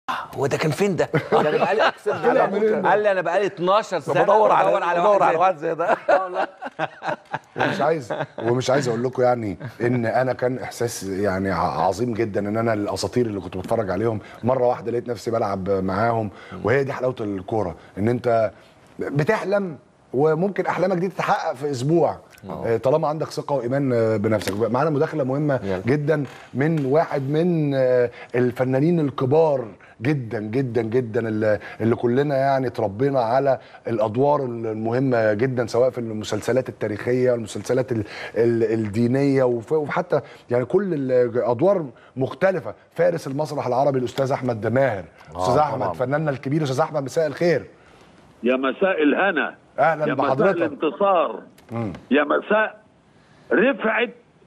هو ده كان فين ده؟ ده انا بقالي اقسم بالله قال لي انا بقالي 12 سنه بدور على بدور على بدور على واحد واحد زي ده آه والله. ومش عايز ومش عايز اقول لكم يعني ان انا كان احساس يعني ع- عظيم جدا ان انا الاساطير اللي كنت بتفرج عليهم مره واحده لقيت نفسي بلعب معاهم وهي دي حلاوه الكوره ان انت بتحلم وممكن احلامك دي تتحقق في اسبوع آه، طالما عندك ثقه وايمان آه، بنفسك معانا مداخله مهمه يلا. جدا من واحد من آه، الفنانين الكبار جدا جدا جدا اللي, اللي كلنا يعني اتربينا على الادوار المهمه جدا سواء في المسلسلات التاريخيه والمسلسلات ال- ال- الدينيه وف- وحتى يعني كل الادوار مختلفه فارس المسرح العربي الاستاذ احمد ماهر استاذ آه، احمد طبعاً. فناننا الكبير استاذ احمد مساء الخير يا مساء الهنا أهلاً يا بحضرتك. مساء الانتصار يا مساء رفعة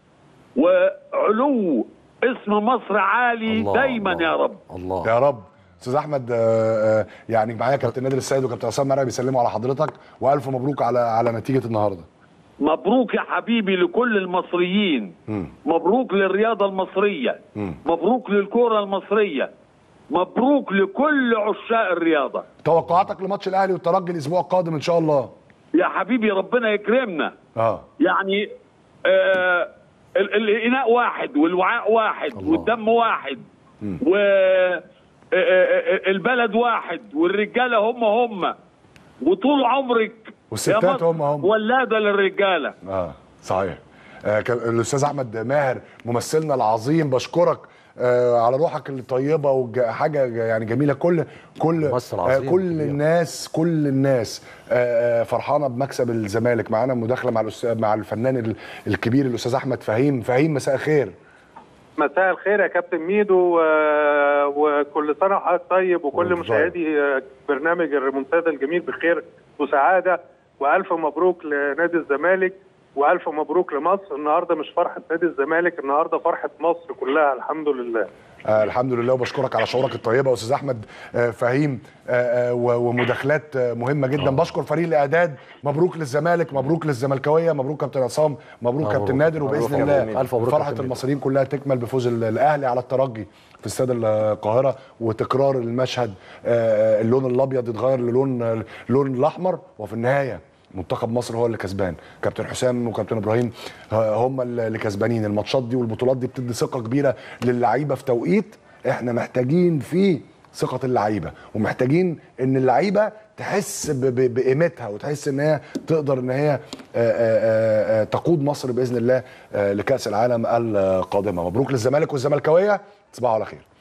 وعلو اسم مصر عالي الله، دايما الله. يا رب الله يا رب استاذ احمد آه، آه، يعني معايا كابتن نادر السيد وكابتن عصام مرعي بيسلموا على حضرتك والف مبروك على على نتيجه النهارده مبروك يا حبيبي لكل المصريين مبروك للرياضة المصرية مبروك للكرة المصرية مبروك لكل عشاق الرياضة توقعاتك لماتش الاهلي والترجي الاسبوع القادم ان شاء الله يا حبيبي ربنا يكرمنا اه يعني آه ال- الاناء واحد والوعاء واحد الله. والدم واحد و آه، آه، البلد واحد والرجاله هم هم وطول عمرك والستات يا مصر هم هم. ولاده للرجاله اه صحيح آه كان- الاستاذ احمد ماهر ممثلنا العظيم بشكرك آه على روحك الطيبه وحاجه يعني جميله كل كل ممثل آه عظيم كل كبير. الناس كل الناس آه آه، فرحانه بمكسب الزمالك معانا مداخله مع الأستاذ مع الفنان ال- الكبير الاستاذ احمد فهيم فهيم مساء الخير مساء الخير يا كابتن ميدو و- وكل سنه وحضرتك طيب وكل وأنت مشاهدي برنامج الريمونتادا الجميل بخير وسعاده والف مبروك لنادي الزمالك والف مبروك لمصر النهارده مش فرحه نادي الزمالك النهارده فرحه مصر كلها الحمد لله آه الحمد لله وبشكرك على شعورك الطيبه يا استاذ احمد آه فهيم آه آه و- ومداخلات آه مهمه جدا بشكر فريق الاعداد مبروك للزمالك مبروك للزملكاويه مبروك كابتن عصام مبروك مبروك. كابتن نادر مبروك وباذن يا الله كابتن. ألف مبروك فرحه كابتن ميدو. المصريين كلها تكمل بفوز ال- الاهلي على الترجي في استاد القاهره وتكرار المشهد آه اللون الابيض يتغير للون اللون الاحمر وفي النهايه منتخب مصر هو اللي كسبان كابتن حسام وكابتن ابراهيم آه، هم اللي كسبانين الماتشات دي والبطولات دي بتدي ثقه كبيره للعيبه في توقيت احنا محتاجين فيه ثقه اللعيبه ومحتاجين ان اللعيبه تحس ب- ب- بقيمتها وتحس ان هي تقدر ان هي آه، آه، آه، تقود مصر باذن الله آه، لكاس العالم القادمه مبروك للزمالك والزملكاويه تصبحوا على خير